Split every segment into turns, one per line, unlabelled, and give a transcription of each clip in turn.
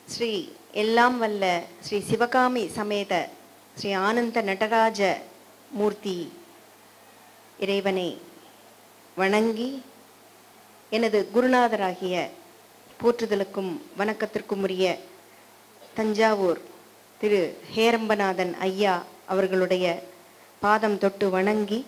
ஸ்ரீ எல்லாம் வல்ல ஸ்ரீ சிவகாமி சமேத ஸ்ரீ ஆனந்த நடராஜ மூர்த்தி இறைவனை வணங்கி எனது குருநாதராகிய போற்றுதலுக்கும் வணக்கத்திற்கும் உரிய தஞ்சாவூர் திரு ஹேரம்பநாதன் ஐயா அவர்களுடைய பாதம் தொட்டு வணங்கி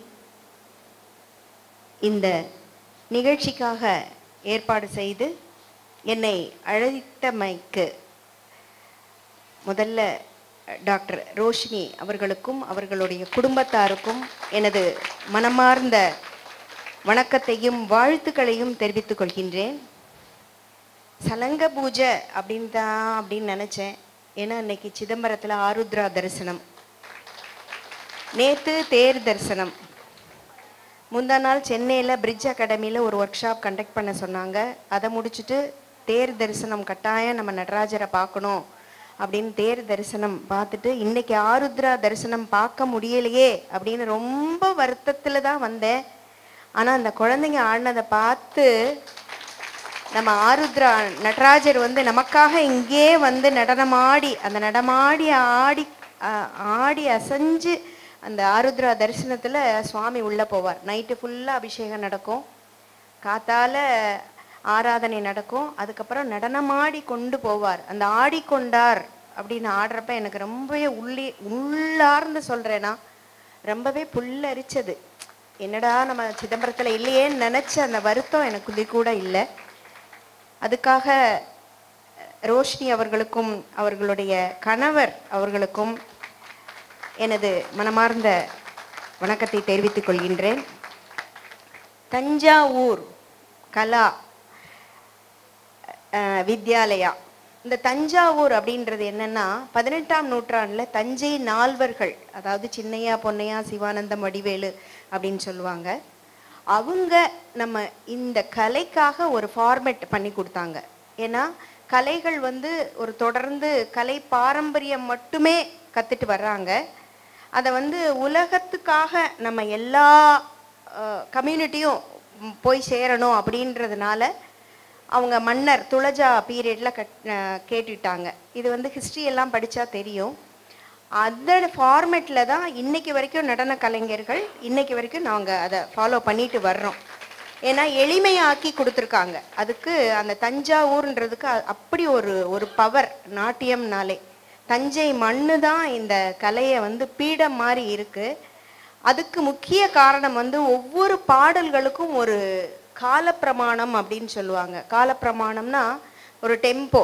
இந்த நிகழ்ச்சிக்காக ஏற்பாடு செய்து என்னை அழைத்தமைக்கு முதல்ல டாக்டர் ரோஷினி அவர்களுக்கும் அவர்களுடைய குடும்பத்தாருக்கும் எனது மனமார்ந்த வணக்கத்தையும் வாழ்த்துக்களையும் தெரிவித்துக் கொள்கின்றேன் சலங்க பூஜை அப்படின்னு தான் அப்படின்னு நினச்சேன் ஏன்னா இன்னைக்கு சிதம்பரத்தில் ஆருத்ரா தரிசனம் நேற்று தேர் தரிசனம் முந்தா நாள் சென்னையில் பிரிட்ஜ் அகாடமியில் ஒரு ஒர்க் ஷாப் கண்டக்ட் பண்ண சொன்னாங்க அதை முடிச்சுட்டு தேர் தரிசனம் கட்டாயம் நம்ம நடராஜரை பார்க்கணும் அப்படின்னு தேர் தரிசனம் பார்த்துட்டு இன்னைக்கு ஆருத்ரா தரிசனம் பார்க்க முடியலையே அப்படின்னு ரொம்ப வருத்தத்தில் தான் வந்தேன் ஆனால் அந்த குழந்தைங்க ஆடினதை பார்த்து நம்ம ஆருத்ரா நடராஜர் வந்து நமக்காக இங்கே வந்து நடனமாடி அந்த நடமாடி ஆடி ஆ- ஆடி அசைஞ்சு அந்த ஆருத்ரா தரிசனத்தில் சுவாமி உள்ளே போவார் நைட்டு ஃபுல்லாக அபிஷேகம் நடக்கும் காத்தால ஆராதனை நடக்கும் அதுக்கப்புறம் நடனமாடி கொண்டு போவார் அந்த ஆடிக்கொண்டார் அப்படின்னு ஆடுறப்ப எனக்கு ரொம்பவே உள்ளே உள்ளார்ந்து சொல்கிறேன்னா ரொம்பவே புல்லரிச்சது என்னடா நம்ம சிதம்பரத்தில் இல்லையேன்னு நினச்ச அந்த வருத்தம் எனக்கு துளி கூட இல்லை அதுக்காக ரோஷினி அவர்களுக்கும் அவர்களுடைய கணவர் அவர்களுக்கும் எனது மனமார்ந்த வணக்கத்தை தெரிவித்துக் கொள்கின்றேன் தஞ்சாவூர் கலா அஹ், வித்யாலயா இந்த தஞ்சாவூர் அப்படின்றது என்னன்னா பதினெட்டாம் நூற்றாண்டுல தஞ்சை நால்வர்கள் அதாவது சின்னையா பொன்னையா சிவானந்தம் வடிவேலு அப்படின்னு சொல்லுவாங்க அவங்க நம்ம இந்த கலைக்காக ஒரு ஃபார்மேட் பண்ணி கொடுத்தாங்க ஏன்னா கலைகள் வந்து ஒரு தொடர்ந்து கலை பாரம்பரியம் மட்டுமே கத்துட்டு வர்றாங்க அதை வந்து உலகத்துக்காக நம்ம எல்லா கம்யூனிட்டியும் போய் சேரணும் அப்படின்றதுனால அவங்க மன்னர் துளஜா பீரியடில் கட் அஹ் கேட்டுட்டாங்க இது வந்து ஹிஸ்ட்ரி எல்லாம் படித்தா தெரியும் அந்த ஃபார்மேட்டில் தான் இன்னைக்கு வரைக்கும் நடன கலைஞர்கள் இன்னைக்கு வரைக்கும் நாங்கள் அதை ஃபாலோ பண்ணிட்டு வர்றோம் ஏன்னா எளிமையாக்கி கொடுத்துருக்காங்க அதுக்கு அந்த தஞ்சாவூர்ன்றதுக்கு அ- அப்படி ஒரு ஒரு பவர் நாட்டியம்னாலே தஞ்சை மண்ணு தான் இந்த கலையை வந்து பீடம் மாதிரி இருக்கு அதுக்கு முக்கிய காரணம் வந்து ஒவ்வொரு பாடல்களுக்கும் ஒரு காலப்பிரமாணம் அப்படின்னு சொல்லுவாங்க காலப்பிரமாணம்னா ஒரு டெம்போ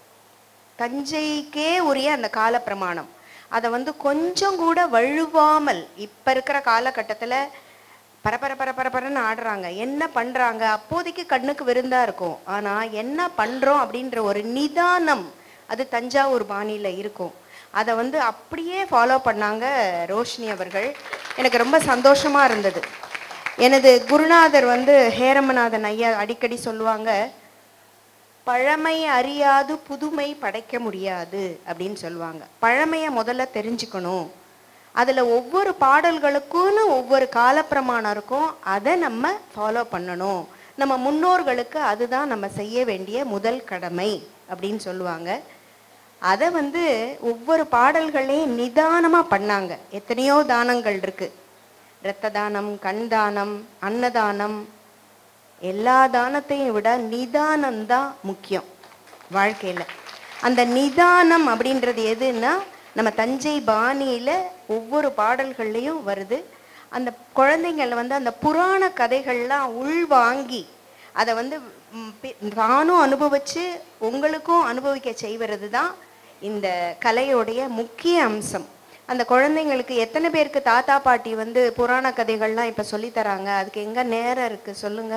தஞ்சைக்கே உரிய அந்த காலப்பிரமாணம் அதை வந்து கொஞ்சம் கூட வழுவாமல் இப்போ இருக்கிற காலகட்டத்தில் பரபர பரபரன்னு ஆடுறாங்க என்ன பண்ணுறாங்க அப்போதைக்கு கண்ணுக்கு விருந்தா இருக்கும் ஆனால் என்ன பண்ணுறோம் அப்படின்ற ஒரு நிதானம் அது தஞ்சாவூர் பாணியில் இருக்கும் அதை வந்து அப்படியே ஃபாலோ பண்ணாங்க ரோஷினி அவர்கள் எனக்கு ரொம்ப சந்தோஷமா இருந்தது எனது குருநாதர் வந்து ஹேரமநாதன் ஐயா அடிக்கடி சொல்லுவாங்க பழமை அறியாது புதுமை படைக்க முடியாது அப்படின்னு சொல்லுவாங்க பழமையை முதல்ல தெரிஞ்சுக்கணும் அதில் ஒவ்வொரு பாடல்களுக்குன்னு ஒவ்வொரு காலப்பிரமாணம் இருக்கும் அதை நம்ம ஃபாலோ பண்ணணும் நம்ம முன்னோர்களுக்கு அதுதான் நம்ம செய்ய வேண்டிய முதல் கடமை அப்படின்னு சொல்லுவாங்க அதை வந்து ஒவ்வொரு பாடல்களையும் நிதானமாக பண்ணாங்க எத்தனையோ தானங்கள் இருக்கு இரத்த தானம் கண் தானம் அன்னதானம் எல்லா தானத்தையும் விட நிதானம் தான் முக்கியம் வாழ்க்கையில் அந்த நிதானம் அப்படின்றது எதுன்னா நம்ம தஞ்சை பாணியில் ஒவ்வொரு பாடல்கள்லையும் வருது அந்த குழந்தைங்கள் வந்து அந்த புராண கதைகள்லாம் உள்வாங்கி அதை வந்து ம், பி- தானும் அனுபவிச்சு உங்களுக்கும் அனுபவிக்க செய்வது தான் இந்த கலையோடைய முக்கிய அம்சம் அந்த குழந்தைங்களுக்கு எத்தனை பேருக்கு தாத்தா பாட்டி வந்து புராண கதைகள்லாம் இப்போ சொல்லித் தராங்க அதுக்கு எங்க நேரம் இருக்கு சொல்லுங்க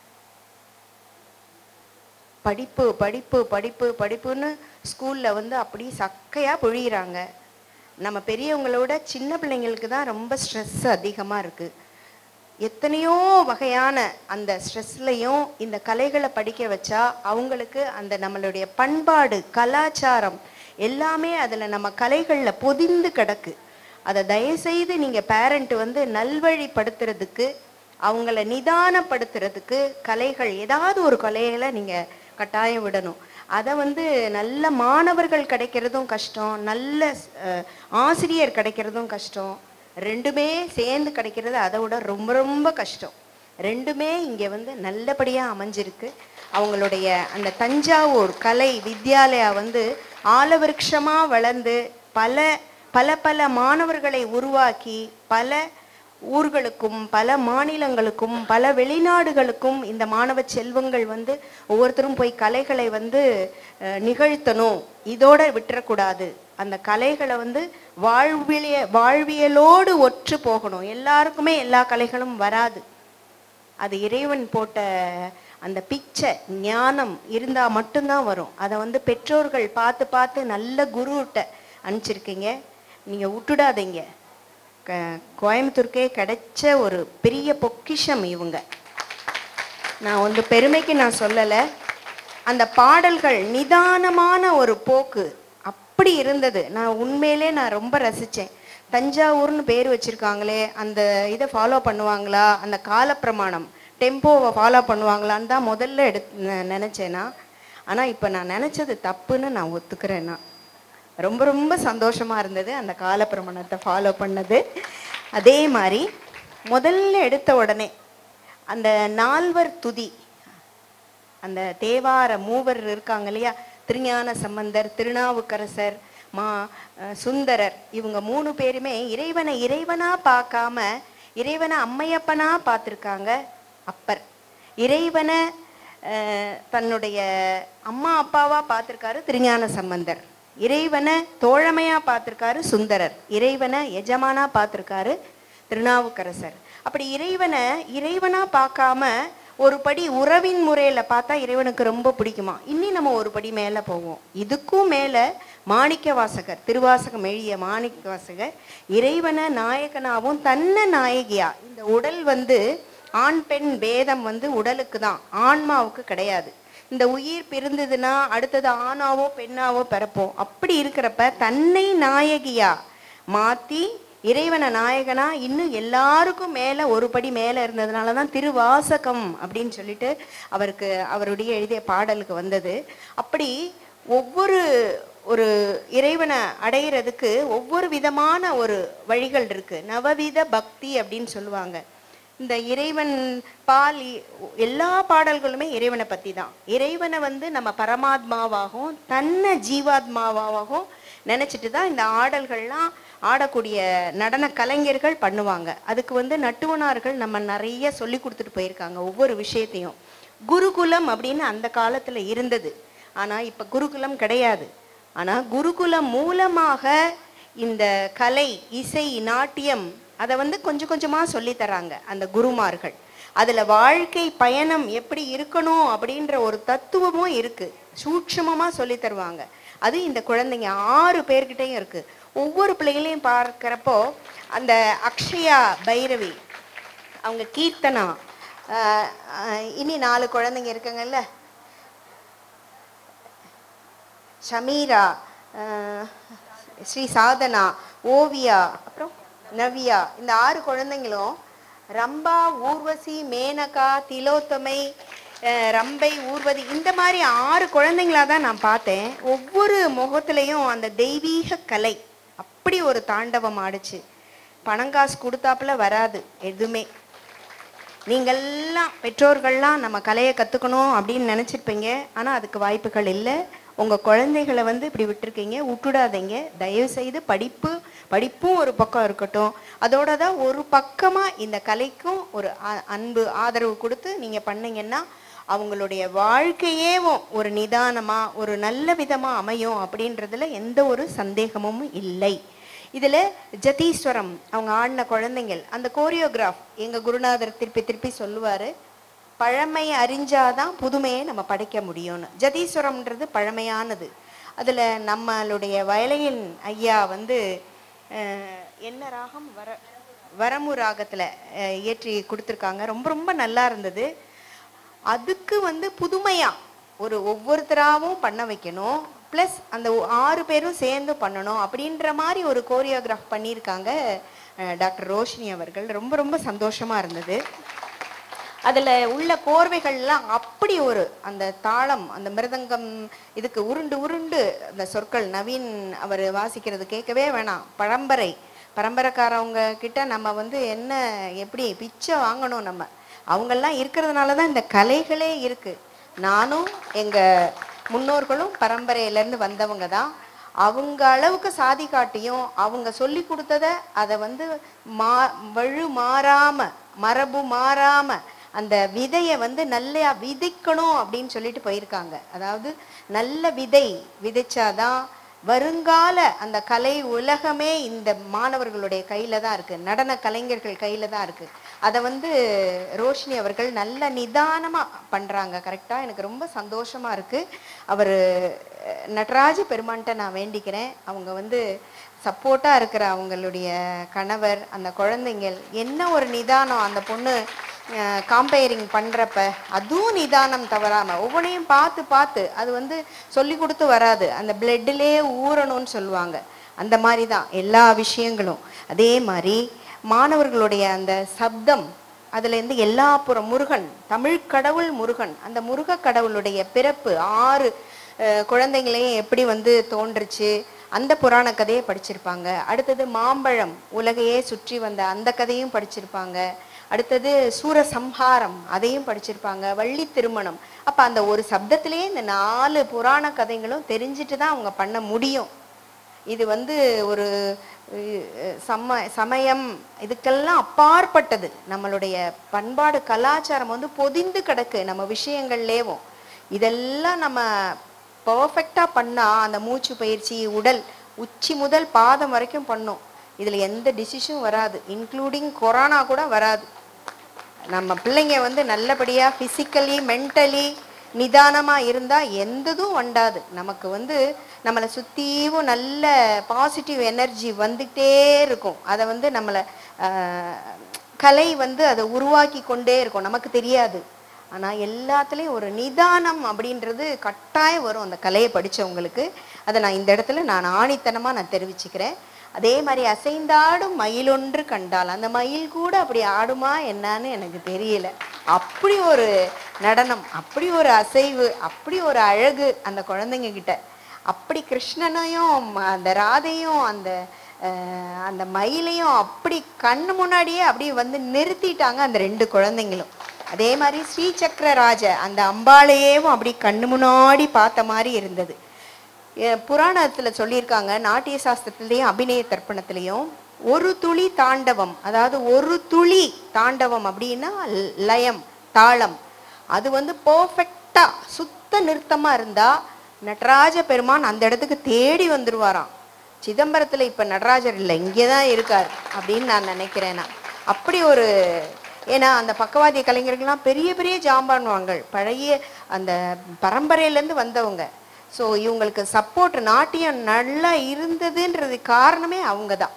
படிப்பு படிப்பு படிப்பு படிப்புன்னு ஸ்கூல்ல வந்து அப்படி சக்கையா பொழியிறாங்க நம்ம பெரியவங்களோட சின்ன பிள்ளைங்களுக்கு தான் ரொம்ப ஸ்ட்ரெஸ் அதிகமா இருக்கு எத்தனையோ வகையான அந்த ஸ்ட்ரெஸ்லையும் இந்த கலைகளை படிக்க வச்சா அவங்களுக்கு அந்த நம்மளுடைய பண்பாடு கலாச்சாரம் எல்லாமே அதில் நம்ம கலைகளில் பொதிந்து கிடக்கு அதை தயவுசெய்து நீங்கள் பேரண்ட் வந்து நல்வழிப்படுத்துறதுக்கு அவங்கள நிதானப்படுத்துறதுக்கு கலைகள் ஏதாவது ஒரு கலைகளை நீங்கள் கட்டாயம் விடணும் அதை வந்து நல்ல மாணவர்கள் கிடைக்கிறதும் கஷ்டம் நல்ல அஹ், ஆசிரியர் கிடைக்கிறதும் கஷ்டம் ரெண்டுமே சேர்ந்து கிடைக்கிறது அதை விட ரொம்ப ரொம்ப கஷ்டம் ரெண்டுமே இங்கே வந்து நல்லபடியாக அமைஞ்சிருக்கு அவங்களுடைய அந்த தஞ்சாவூர் கலை வித்யாலயா வந்து ஆலவிருட்சமாக வளர்ந்து பல பல பல மாணவர்களை உருவாக்கி பல ஊர்களுக்கும் பல மாநிலங்களுக்கும் பல வெளிநாடுகளுக்கும் இந்த மாணவ செல்வங்கள் வந்து ஒவ்வொருத்தரும் போய் கலைகளை வந்து அஹ், நிகழ்த்தணும் இதோட விட்டுறக்கூடாது அந்த கலைகளை வந்து வாழ்விய வாழ்வியலோடு ஒற்று போகணும் எல்லாருக்குமே எல்லா கலைகளும் வராது அது இறைவன் போட்ட அந்த பிச்சை ஞானம் இருந்தால் மட்டும்தான் வரும் அதை வந்து பெற்றோர்கள் பார்த்து பார்த்து நல்ல குருகிட்ட அனுப்பிச்சிருக்கீங்க நீங்கள் விட்டுடாதீங்க க கோயம்புத்தூருக்கே கிடைச்ச ஒரு பெரிய பொக்கிஷம் இவங்க நான் வந்து பெருமைக்கு நான் சொல்லலை அந்த பாடல்கள் நிதானமான ஒரு போக்கு அப்படி இருந்தது நான் உண்மையிலே நான் ரொம்ப ரசித்தேன் தஞ்சாவூர்னு பேர் வச்சுருக்காங்களே அந்த இதை ஃபாலோ பண்ணுவாங்களா அந்த காலப்பிரமாணம் டெம்போவை ஃபாலோ பண்ணுவாங்களான்னு தான் முதல்ல எடு நினச்சேன்னா ஆனால் இப்போ நான் நினச்சது தப்புன்னு நான் ஒத்துக்கிறேன் நான் ரொம்ப ரொம்ப சந்தோஷமாக இருந்தது அந்த காலப்பிரமாணத்தை ஃபாலோ பண்ணது அதே மாதிரி முதல்ல எடுத்த உடனே அந்த நால்வர் துதி அந்த தேவார மூவர் இருக்காங்க இல்லையா திருஞான சம்பந்தர் திருநாவுக்கரசர் மா அஹ் சுந்தரர் இவங்க மூணு பேருமே இறைவனை இறைவனா பார்க்காம இறைவனை அம்மையப்பனா பார்த்துருக்காங்க அப்பர் இறைவனை அஹ், தன்னுடைய அம்மா அப்பாவா பார்த்துருக்காரு திருஞான சம்பந்தர் இறைவனை தோழமையா பார்த்துருக்காரு சுந்தரர் இறைவனை எஜமானா பார்த்துருக்காரு திருநாவுக்கரசர் அப்படி இறைவனை இறைவனா பார்க்காம ஒரு படி உறவின் முறையில பார்த்தா இறைவனுக்கு ரொம்ப பிடிக்குமா இன்னி நம்ம ஒரு படி மேல போவோம் இதுக்கும் மேல மாணிக்க வாசகர் திருவாசகம் எழுதிய மாணிக்க வாசகர் இறைவனை நாயகனாவும் தன்னை நாயகியா இந்த உடல் வந்து ஆண் பெண் பேதம் வந்து உடலுக்கு தான் ஆன்மாவுக்கு கிடையாது இந்த உயிர் பிறந்ததுன்னா அடுத்தது ஆணாவோ பெண்ணாவோ பிறப்போம் அப்படி இருக்கிறப்ப தன்னை நாயகியா மாத்தி இறைவனை நாயகனா இன்னும் எல்லாருக்கும் மேல ஒரு படி மேல இருந்ததுனால தான் திருவாசகம் அப்படின்னு சொல்லிட்டு அவருக்கு அவருடைய எழுதிய பாடலுக்கு வந்தது அப்படி ஒவ்வொரு ஒரு இறைவனை அடையிறதுக்கு ஒவ்வொரு விதமான ஒரு வழிகள் இருக்கு நவவித பக்தி அப்படின்னு சொல்லுவாங்க இந்த இறைவன் பால் இ- எல்லா பாடல்களுமே இறைவனை பற்றி தான் இறைவனை வந்து நம்ம பரமாத்மாவாகவும் தன்னை ஜீவாத்மாவாகவும் நினச்சிட்டு தான் இந்த ஆடல்கள்லாம் ஆடக்கூடிய நடன கலைஞர்கள் பண்ணுவாங்க அதுக்கு வந்து நட்டுவனார்கள் நம்ம நிறைய சொல்லி கொடுத்துட்டு போயிருக்காங்க ஒவ்வொரு விஷயத்தையும் குருகுலம் அப்படின்னு அந்த காலத்தில் இருந்தது ஆனால் இப்போ குருகுலம் கிடையாது ஆனால் குருகுலம் மூலமாக இந்த கலை இசை நாட்டியம் அதை வந்து கொஞ்சம் கொஞ்சமாக சொல்லி தராங்க அந்த குருமார்கள் அதில் வாழ்க்கை பயணம் எப்படி இருக்கணும் அப்படின்ற ஒரு தத்துவமும் இருக்குது சூட்சமமாக சொல்லி தருவாங்க அது இந்த குழந்தைங்க ஆறு பேர்கிட்டையும் இருக்குது ஒவ்வொரு பிள்ளைகளையும் பார்க்குறப்போ அந்த அக்ஷயா பைரவி அவங்க கீர்த்தனா ஆஹ் ஆஹ் இனி நாலு குழந்தைங்க இருக்குங்கல்ல ஷமீரா ஆஹ் ஸ்ரீ சாதனா ஓவியா அப்புறம் நவ்யா இந்த ஆறு குழந்தைங்களும் ரம்பா ஊர்வசி மேனகா திலோத்தமை ஆஹ் ரம்பை ஊர்வதி இந்த மாதிரி ஆறு குழந்தைங்களா தான் நான் பார்த்தேன் ஒவ்வொரு முகத்துலேயும் அந்த தெய்வீக கலை அப்படி ஒரு தாண்டவம் ஆடுச்சு பணங்காசு கொடுத்தாப்புல வராது எதுவுமே நீங்கள்லாம் பெற்றோர்கள்லாம் நம்ம கலையை கற்றுக்கணும் அப்படின்னு நினச்சிருப்பீங்க ஆனால் அதுக்கு வாய்ப்புகள் இல்லை உங்கள் குழந்தைகளை வந்து இப்படி விட்டுருக்கீங்க விட்டுடாதீங்க தயவு செய்து படிப்பு படிப்பும் ஒரு பக்கம் இருக்கட்டும் அதோட தான் ஒரு பக்கமாக இந்த கலைக்கும் ஒரு அ- அன்பு ஆதரவு கொடுத்து நீங்கள் பண்ணீங்கன்னா அவங்களுடைய வாழ்க்கையேவும் ஒரு நிதானமாக ஒரு நல்ல விதமாக அமையும் அப்படின்றதுல எந்த ஒரு சந்தேகமும் இல்லை இதில் ஜதீஸ்வரம் அவங்க ஆடின குழந்தைங்கள் அந்த கோரியோகிராஃப் எங்கள் குருநாதர் திருப்பி திருப்பி சொல்லுவார் பழமை அறிஞ்சாதான் புதுமையை நம்ம படைக்க முடியும்னு ஜதீஸ்வரம்ன்றது பழமையானது அதில் நம்மளுடைய வயலையின் ஐயா வந்து அஹ், என்ன ராகம் வர வரமு ராகத்தில் இயற்றி கொடுத்துருக்காங்க ரொம்ப ரொம்ப நல்லா இருந்தது அதுக்கு வந்து புதுமையா ஒரு ஒவ்வொருத்தராகவும் பண்ண வைக்கணும் ப்ளஸ் அந்த ஒ- ஆறு பேரும் சேர்ந்து பண்ணணும் அப்படின்ற மாதிரி ஒரு கோரியோகிராஃப் பண்ணியிருக்காங்க அஹ், டாக்டர் ரோஷினி அவர்கள் ரொம்ப ரொம்ப சந்தோஷமா இருந்தது அதுல உள்ள கோர்வைகள்லாம் அப்படி ஒரு அந்த தாளம் அந்த மிருதங்கம் இதுக்கு உருண்டு உருண்டு அந்த சொற்கள் நவீன் அவர் வாசிக்கிறது கேட்கவே வேணாம் பரம்பரை பரம்பரைக்காரவங்க கிட்ட நம்ம வந்து என்ன எப்படி பிச்சை வாங்கணும் நம்ம அவங்கெல்லாம் இருக்கிறதுனால தான் இந்த கலைகளே இருக்கு நானும் எங்க முன்னோர்களும் பரம்பரையிலேருந்து வந்தவங்க தான் அவங்க அளவுக்கு சாதி காட்டியும் அவங்க சொல்லி கொடுத்தத அதை வந்து மா வழு மாறாம மரபு மாறாம அந்த விதையை வந்து நல்லா விதைக்கணும் அப்படின்னு சொல்லிட்டு போயிருக்காங்க அதாவது நல்ல விதை விதைச்சாதான் வருங்கால அந்த கலை உலகமே இந்த மாணவர்களுடைய கையில தான் இருக்கு நடன கலைஞர்கள் கையில தான் இருக்கு அதை வந்து ரோஷினி அவர்கள் நல்ல நிதானமா பண்றாங்க கரெக்டா எனக்கு ரொம்ப சந்தோஷமா இருக்கு அவர் நடராஜ பெருமான்ட்ட நான் வேண்டிக்கிறேன் அவங்க வந்து சப்போர்ட்டா இருக்கிற அவங்களுடைய கணவர் அந்த குழந்தைங்கள் என்ன ஒரு நிதானம் அந்த பொண்ணு காம்பேரிங் பண்றப்ப அதுவும் நிதானம் தவறாம ஒவ்வொன்றையும் பார்த்து பார்த்து அது வந்து சொல்லி கொடுத்து வராது அந்த பிளட்டிலே ஊறணும்னு சொல்லுவாங்க அந்த மாதிரி தான் எல்லா விஷயங்களும் அதே மாதிரி மாணவர்களுடைய அந்த சப்தம் அதுலேருந்து எல்லா புறம் முருகன் தமிழ் கடவுள் முருகன் அந்த முருக கடவுளுடைய பிறப்பு ஆறு அஹ், குழந்தைங்களையும் எப்படி வந்து தோன்றுச்சு அந்த புராண கதையை படிச்சிருப்பாங்க அடுத்தது மாம்பழம் உலகையே சுற்றி வந்த அந்த கதையும் படிச்சிருப்பாங்க அடுத்தது சூரசம்ஹாரம் அதையும் படிச்சிருப்பாங்க வள்ளி திருமணம் அப்ப அந்த ஒரு சப்தத்திலேயே இந்த நாலு புராண கதைகளும் தெரிஞ்சுட்டு தான் அவங்க பண்ண முடியும் இது வந்து ஒரு அஹ், சம சமயம் இதுக்கெல்லாம் அப்பாற்பட்டது நம்மளுடைய பண்பாடு கலாச்சாரம் வந்து பொதிந்து கிடக்கு நம்ம விஷயங்கள்லேவும் இதெல்லாம் நம்ம பர்ஃபெக்டாக பண்ணால் அந்த மூச்சு பயிற்சி உடல் உச்சி முதல் பாதம் வரைக்கும் பண்ணும் இதில் எந்த டிசிஷனும் வராது இன்க்ளூடிங் கொரோனா கூட வராது நம்ம பிள்ளைங்க வந்து நல்லபடியாக ஃபிசிக்கலி மென்டலி நிதானமாக இருந்தால் எந்ததும் வண்டாது நமக்கு வந்து நம்மளை சுற்றியும் நல்ல பாசிட்டிவ் எனர்ஜி வந்துகிட்டே இருக்கும் அதை வந்து நம்மளை ஆஹ், கலை வந்து அதை உருவாக்கி கொண்டே இருக்கும் நமக்கு தெரியாது ஆனால் எல்லாத்துலேயும் ஒரு நிதானம் அப்படின்றது கட்டாயம் வரும் அந்த கலையை படிச்சவங்களுக்கு அதை நான் இந்த இடத்துல நான் ஆணித்தனமாக நான் தெரிவிச்சுக்கிறேன் அதே மாதிரி அசைந்தாடும் மயிலொன்று கண்டால் அந்த மயில் கூட அப்படி ஆடுமா என்னன்னு எனக்கு தெரியல அப்படி ஒரு நடனம் அப்படி ஒரு அசைவு அப்படி ஒரு அழகு அந்த குழந்தைங்க கிட்ட அப்படி கிருஷ்ணனையும் ம- அந்த ராதையும் அந்த அஹ், அந்த மயிலையும் அப்படி கண்ணு முன்னாடியே அப்படியே வந்து நிறுத்திட்டாங்க அந்த ரெண்டு குழந்தைங்களும் அதே மாதிரி ஸ்ரீசக்கரராஜ அந்த அம்பாளையேவும் அப்படி கண்ணு முன்னாடி பார்த்த மாதிரி இருந்தது எ- புராணத்துல சொல்லியிருக்காங்க நாட்டிய சாஸ்திரத்திலையும் அபிநய தர்ப்பணத்திலையும் ஒரு துளி தாண்டவம் அதாவது ஒரு துளி தாண்டவம் அப்படின்னா ல- லயம் தாளம் அது வந்து பர்ஃபெக்டா சுத்த நிறுத்தமா இருந்தா நடராஜ பெருமான் அந்த இடத்துக்கு தேடி வந்துருவாராம் சிதம்பரத்துல இப்ப நடராஜர் இல்லை இங்கே தான் இருக்கார் அப்படின்னு நான் நினைக்கிறேன் நான் அப்படி ஒரு ஏன்னா அந்த பக்கவாதிய கலைஞர்கள்லாம் பெரிய பெரிய ஜாம்பான்வாங்கள் பழைய அந்த பரம்பரையிலேருந்து வந்தவங்க ஸோ இவங்களுக்கு சப்போர்ட் நாட்டியம் நல்லா இருந்ததுன்றது காரணமே அவங்க தான்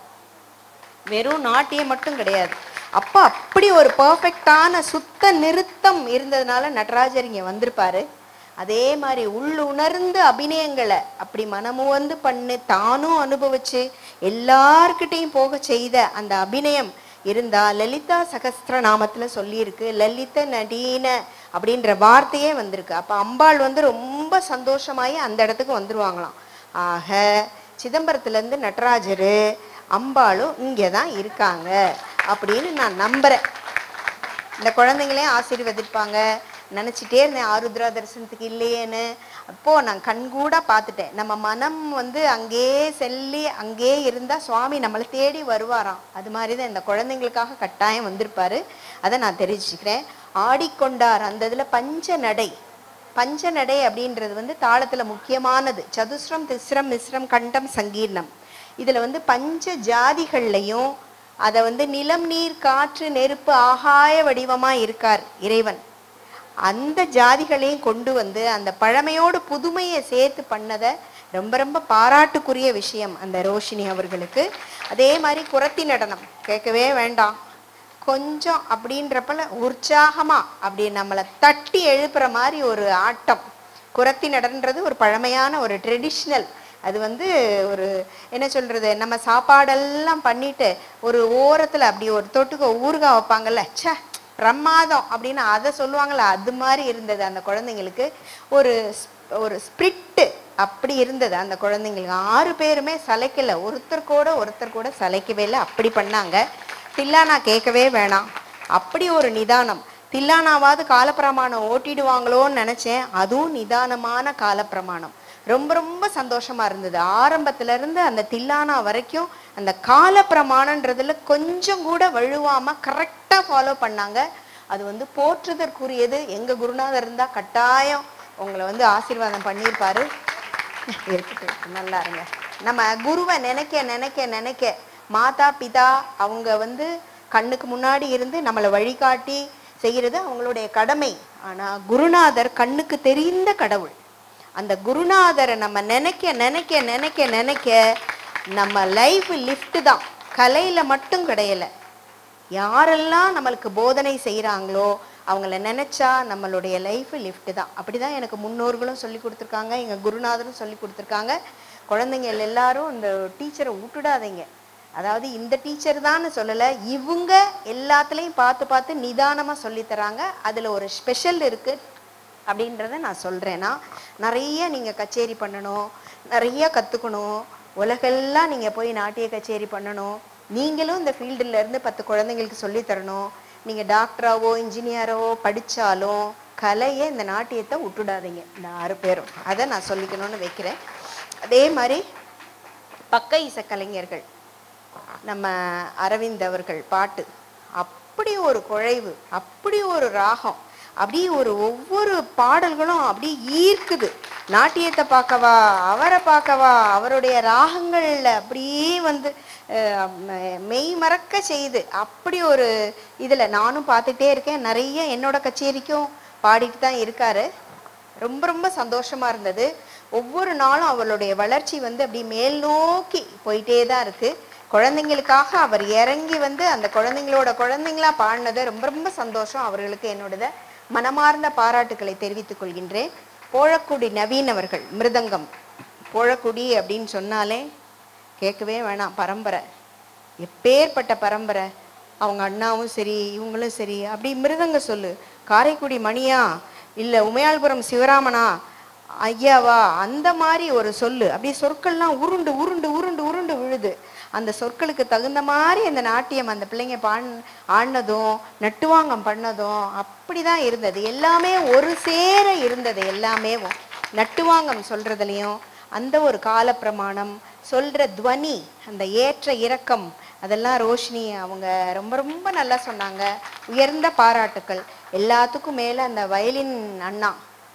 வெறும் நாட்டியம் மட்டும் கிடையாது அப்போ அப்படி ஒரு பர்ஃபெக்டான சுத்த நிறுத்தம் இருந்ததுனால நடராஜர் இங்கே வந்திருப்பாரு அதே மாதிரி உள்ளுணர்ந்து அபிநயங்களை அப்படி மனமு வந்து பண்ணு தானும் அனுபவிச்சு எல்லார்கிட்டையும் போக செய்த அந்த அபிநயம் இருந்தா லலிதா சகஸ்திர நாமத்துல சொல்லியிருக்கு லலித நடீன அப்படின்ற வார்த்தையே வந்திருக்கு அப்ப அம்பாள் வந்து ரொம்ப சந்தோஷமாயி அந்த இடத்துக்கு வந்துருவாங்களாம் ஆக சிதம்பரத்துல இருந்து நடராஜரு அம்பாளும் இங்கே தான் இருக்காங்க அப்படின்னு நான் நம்புறேன் இந்த குழந்தைங்களையும் ஆசீர்வதிப்பாங்க நினச்சிட்டே இருந்தேன் ஆருத்ரா தரிசனத்துக்கு இல்லையேன்னு அப்போ நான் கண்கூடா பார்த்துட்டேன் நம்ம மனம் வந்து அங்கேயே செல்லி அங்கேயே இருந்தால் சுவாமி நம்மளை தேடி வருவாராம் அது மாதிரி தான் இந்த குழந்தைங்களுக்காக கட்டாயம் வந்திருப்பாரு அதை நான் தெரிவிச்சுக்கிறேன் ஆடிக்கொண்டார் அந்த இதில் பஞ்ச நடை பஞ்ச நடை அப்படின்றது வந்து தாளத்துல முக்கியமானது சதுஸ்ரம் திஸ்ரம் மிஸ்ரம் கண்டம் சங்கீர்ணம் இதுல வந்து பஞ்ச ஜாதிகள்லையும் அதை வந்து நிலம் நீர் காற்று நெருப்பு ஆகாய வடிவமா இருக்கார் இறைவன் அந்த ஜாதிகளையும் கொண்டு வந்து அந்த பழமையோடு புதுமையை சேர்த்து பண்ணதை ரொம்ப ரொம்ப பாராட்டுக்குரிய விஷயம் அந்த ரோஷினி அவர்களுக்கு அதே மாதிரி குரத்தி நடனம் கேட்கவே வேண்டாம் கொஞ்சம் அப்படின்றப்பல உற்சாகமா அப்படி நம்மளை தட்டி எழுப்புற மாதிரி ஒரு ஆட்டம் குரத்தி நடன்றது ஒரு பழமையான ஒரு ட்ரெடிஷ்னல் அது வந்து ஒரு என்ன சொல்றது நம்ம சாப்பாடெல்லாம் பண்ணிட்டு ஒரு ஓரத்துல அப்படி ஒரு தொட்டுக்க ஊறுகாய் வைப்பாங்கல்ல ச்சே பிரமாதம் அப்படின்னு அதை சொல்லுவாங்கல்ல அது மாதிரி இருந்தது அந்த குழந்தைங்களுக்கு ஒரு ஸ்- ஒரு ஸ்பிரிட்டு அப்படி இருந்தது அந்த குழந்தைங்களுக்கு ஆறு பேருமே சளைக்கல ஒருத்தர் கூட ஒருத்தர் கூட சளைக்கவே இல்லை அப்படி பண்ணாங்க தில்லானா கேட்கவே வேணாம் அப்படி ஒரு நிதானம் தில்லானாவாவது காலப்பிரமாணம் ஓட்டிடுவாங்களோன்னு நினைச்சேன் அதுவும் நிதானமான காலப்பிரமாணம் ரொம்ப ரொம்ப சந்தோஷமா இருந்தது ஆரம்பத்துல இருந்து அந்த தில்லானா வரைக்கும் அந்த காலப்பிரமாணன்றதுல கொஞ்சம் கூட வழுவாம கரெக்டா ஃபாலோ பண்ணாங்க அது வந்து போற்றுதற்குரியது எங்க குருநாதர் இருந்தா கட்டாயம் உங்களை வந்து ஆசீர்வாதம் பண்ணியிருப்பாரு இருக்கட்டும் நல்லா இருங்க நம்ம குருவை நினைக்க நினைக்க நினைக்க மாதா பிதா அவங்க வந்து கண்ணுக்கு முன்னாடி இருந்து நம்மளை வழிகாட்டி செய்கிறது அவங்களுடைய கடமை ஆனா குருநாதர் கண்ணுக்கு தெரிந்த கடவுள் அந்த குருநாதரை நம்ம நினைக்க நினைக்க நினைக்க நினைக்க நம்ம லைஃப் லிஃப்ட் தான் கலையில மட்டும் கிடையல யாரெல்லாம் நம்மளுக்கு போதனை செய்கிறாங்களோ அவங்கள நினைச்சா நம்மளுடைய லைஃப் லிஃப்ட் தான் அப்படிதான் எனக்கு முன்னோர்களும் சொல்லி கொடுத்துருக்காங்க எங்க குருநாதரும் சொல்லி கொடுத்துருக்காங்க குழந்தைங்க எல்லாரும் இந்த டீச்சரை விட்டுடாதீங்க அதாவது இந்த டீச்சர் தான் சொல்லலை இவங்க எல்லாத்துலேயும் பார்த்து பார்த்து நிதானமா சொல்லி தராங்க அதுல ஒரு ஸ்பெஷல் இருக்கு அப்படின்றத நான் சொல்கிறேன்னா நிறைய நீங்கள் கச்சேரி பண்ணணும் நிறைய கற்றுக்கணும் உலகெல்லாம் நீங்கள் போய் நாட்டிய கச்சேரி பண்ணணும் நீங்களும் இந்த ஃபீல்டில் இருந்து பத்து குழந்தைங்களுக்கு சொல்லித் தரணும் நீங்கள் டாக்டராவோ இன்ஜினியராவோ படித்தாலும் கலையை இந்த நாட்டியத்தை விட்டுடாதீங்க இந்த ஆறு பேரும் அதை நான் சொல்லிக்கணும்னு வைக்கிறேன் அதே மாதிரி பக்க இசை கலைஞர்கள் நம்ம அரவிந்த் அவர்கள் பாட்டு அப்படி ஒரு குழைவு அப்படி ஒரு ராகம் அப்படி ஒரு ஒவ்வொரு பாடல்களும் அப்படி ஈர்க்குது நாட்டியத்தை பார்க்கவா அவரை பார்க்கவா அவருடைய ராகங்கள்ல அப்படியே வந்து அஹ், ம- மெய் மறக்க செய்யுது அப்படி ஒரு இதுல நானும் பார்த்துட்டே இருக்கேன் நிறைய என்னோட கச்சேரிக்கும் பாடிட்டு தான் இருக்காரு ரொம்ப ரொம்ப சந்தோஷமா இருந்தது ஒவ்வொரு நாளும் அவளுடைய வளர்ச்சி வந்து அப்படி மேல் நோக்கி போயிட்டே தான் இருக்கு குழந்தைங்களுக்காக அவர் இறங்கி வந்து அந்த குழந்தைங்களோட குழந்தைங்களா பாடினது ரொம்ப ரொம்ப சந்தோஷம் அவர்களுக்கு என்னோடத மனமார்ந்த பாராட்டுக்களை தெரிவித்துக் கொள்கின்றேன் போழக்குடி நவீன் அவர்கள் மிருதங்கம் போழக்குடி அப்படின்னு சொன்னாலே கேட்கவே வேணாம் பரம்பரை எப்பேற்பட்ட பரம்பரை அவங்க அண்ணாவும் சரி இவங்களும் சரி அப்படி மிருதங்க சொல்லு காரைக்குடி மணியா இல்லை உமையாள்புரம் சிவராமனா ஐயாவா அந்த மாதிரி ஒரு சொல்லு அப்படியே சொற்கள்லாம் உருண்டு உருண்டு உருண்டு உருண்டு விழுது அந்த சொற்களுக்கு தகுந்த மாதிரி அந்த நாட்டியம் அந்த பிள்ளைங்க பாண் ஆடினதும் நட்டுவாங்கம் பண்ணதும் அப்படிதான் இருந்தது எல்லாமே ஒரு சேர இருந்தது எல்லாமே நட்டுவாங்கம் சொல்றதுலயும் அந்த ஒரு காலப்பிரமாணம் சொல்ற துவனி அந்த ஏற்ற இறக்கம் அதெல்லாம் ரோஷினி அவங்க ரொம்ப ரொம்ப நல்லா சொன்னாங்க உயர்ந்த பாராட்டுக்கள் எல்லாத்துக்கும் மேல அந்த வயலின் அண்ணா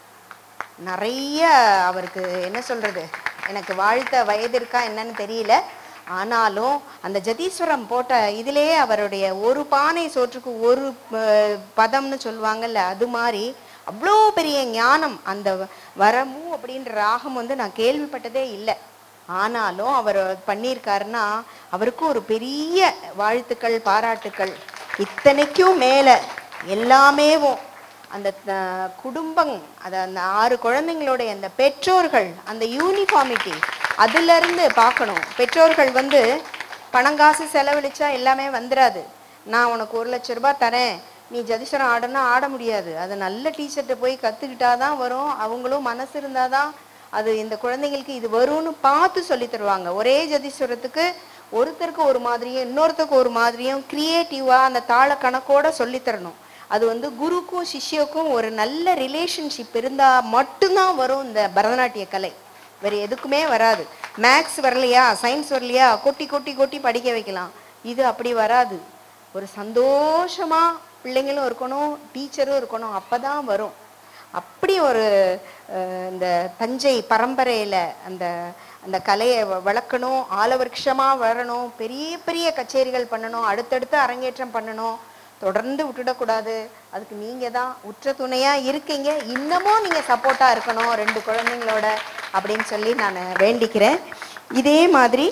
நிறைய அவருக்கு என்ன சொல்றது எனக்கு வாழ்த்த வயது இருக்கா என்னன்னு தெரியல ஆனாலும் அந்த ஜதீஸ்வரம் போட்ட இதிலேயே அவருடைய ஒரு பானை சோற்றுக்கு ஒரு அஹ், பதம்னு சொல்லுவாங்கல்ல அது மாதிரி அவ்வளோ பெரிய ஞானம் அந்த வரமு அப்படின்ற ராகம் வந்து நான் கேள்விப்பட்டதே இல்லை ஆனாலும் அவர் பண்ணியிருக்காருன்னா அவருக்கு ஒரு பெரிய வாழ்த்துக்கள் பாராட்டுக்கள் இத்தனைக்கும் மேல எல்லாமேவும் அந்த த- குடும்பம் அது அந்த ஆறு குழந்தைங்களுடைய அந்த பெற்றோர்கள் அந்த யூனிஃபார்மிட்டி அதுல இருந்து பார்க்கணும் பெற்றோர்கள் வந்து பணங்காசு செலவழிச்சா எல்லாமே வந்துடாது நான் உனக்கு ஒரு லட்ச ரூபாய் தரேன் நீ ஜதிஸ்வரம் ஆடனா ஆட முடியாது அது நல்ல டீச்சர்கிட்ட போய் கத்துக்கிட்டாதான் வரும் அவங்களும் மனசு இருந்தாதான் அது இந்த குழந்தைங்களுக்கு இது வரும்னு பார்த்து சொல்லி தருவாங்க ஒரே ஜதீஸ்வரத்துக்கு ஒருத்தருக்கு ஒரு மாதிரியும் இன்னொருத்தருக்கு ஒரு மாதிரியும் கிரியேட்டிவா அந்த தாள கணக்கோட சொல்லி தரணும் அது வந்து குருக்கும் சிஷ்யக்கும் ஒரு நல்ல ரிலேஷன்ஷிப் இருந்தா மட்டும்தான் வரும் இந்த பரதநாட்டிய கலை வேற எதுக்குமே வராது மேக்ஸ் வரலையா சயின்ஸ் வரலையா கொட்டி கொட்டி கொட்டி படிக்க வைக்கலாம் இது அப்படி வராது ஒரு சந்தோஷமா பிள்ளைங்களும் இருக்கணும் டீச்சரும் இருக்கணும் அப்பதான் வரும் அப்படி ஒரு அஹ், இந்த தஞ்சை பரம்பரையில அந்த அந்த கலையை வ- வளர்க்கணும் ஆலவருஷமா வரணும் பெரிய பெரிய கச்சேரிகள் பண்ணணும் அடுத்தடுத்து அரங்கேற்றம் பண்ணணும் தொடர்ந்து விட்டுடக்கூடாது அதுக்கு நீங்க தான் உற்ற துணையா இருக்கீங்க இன்னமும் நீங்க சப்போர்ட்டா இருக்கணும் ரெண்டு குழந்தைங்களோட அப்படின்னு சொல்லி நான் வேண்டிக்கிறேன் இதே மாதிரி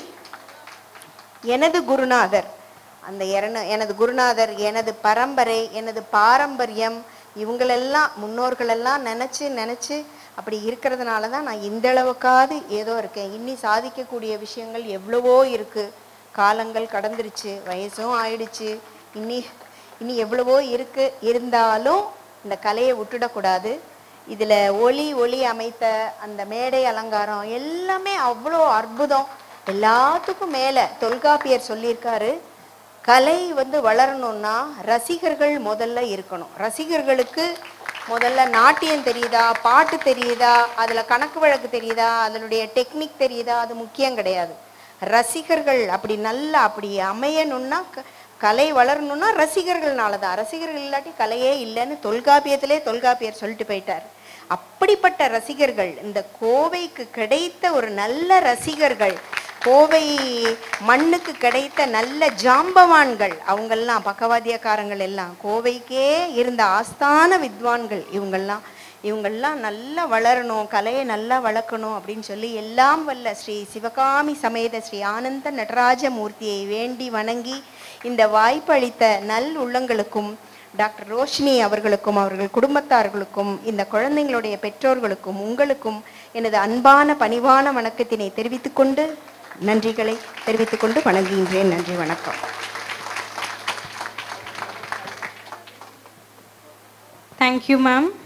எனது குருநாதர் அந்த எரண எனது குருநாதர் எனது பரம்பரை எனது பாரம்பரியம் இவங்களெல்லாம் முன்னோர்களெல்லாம் நினச்சி நினச்சி அப்படி இருக்கிறதுனால தான் நான் இந்த அளவுக்காவது ஏதோ இருக்கேன் இன்னி சாதிக்கக்கூடிய விஷயங்கள் எவ்வளவோ இருக்கு காலங்கள் கடந்துருச்சு வயசும் ஆயிடுச்சு இன்னி இனி எவ்வளவோ இருக்கு இருந்தாலும் இந்த கலையை விட்டுடக்கூடாது இதுல ஒளி ஒளி அமைத்த அந்த மேடை அலங்காரம் எல்லாமே அவ்வளோ அற்புதம் எல்லாத்துக்கும் மேல தொல்காப்பியர் சொல்லியிருக்காரு கலை வந்து வளரணும்னா ரசிகர்கள் முதல்ல இருக்கணும் ரசிகர்களுக்கு முதல்ல நாட்டியம் தெரியுதா பாட்டு தெரியுதா அதுல கணக்கு வழக்கு தெரியுதா அதனுடைய டெக்னிக் தெரியுதா அது முக்கியம் கிடையாது ரசிகர்கள் அப்படி நல்லா அப்படி அமையணும்னா க- கலை வளரணும்னா ரசிகர்கள்னால தான் ரசிகர்கள் இல்லாட்டி கலையே இல்லைன்னு தொல்காப்பியத்திலே தொல்காப்பியர் சொல்லிட்டு போயிட்டார் அப்படிப்பட்ட ரசிகர்கள் இந்த கோவைக்கு கிடைத்த ஒரு நல்ல ரசிகர்கள் கோவை மண்ணுக்கு கிடைத்த நல்ல ஜாம்பவான்கள் அவங்கெல்லாம் பக்கவாத்தியக்காரங்கள் எல்லாம் கோவைக்கே இருந்த ஆஸ்தான வித்வான்கள் இவங்கெல்லாம் இவங்கெல்லாம் நல்லா வளரணும் கலையை நல்லா வளர்க்கணும் அப்படின்னு சொல்லி எல்லாம் வல்ல ஸ்ரீ சிவகாமி சமேத ஸ்ரீ ஆனந்த நடராஜ மூர்த்தியை வேண்டி வணங்கி இந்த வாய்ப்பு அளித்த நல் உள்ளங்களுக்கும் டாக்டர் ரோஷினி அவர்களுக்கும் அவர்கள் குடும்பத்தார்களுக்கும் இந்த குழந்தைங்களுடைய பெற்றோர்களுக்கும் உங்களுக்கும் எனது அன்பான பணிவான வணக்கத்தினை தெரிவித்துக் கொண்டு நன்றிகளை தெரிவித்துக் கொண்டு வணங்குகின்றேன் நன்றி வணக்கம்
Thank you, ma'am.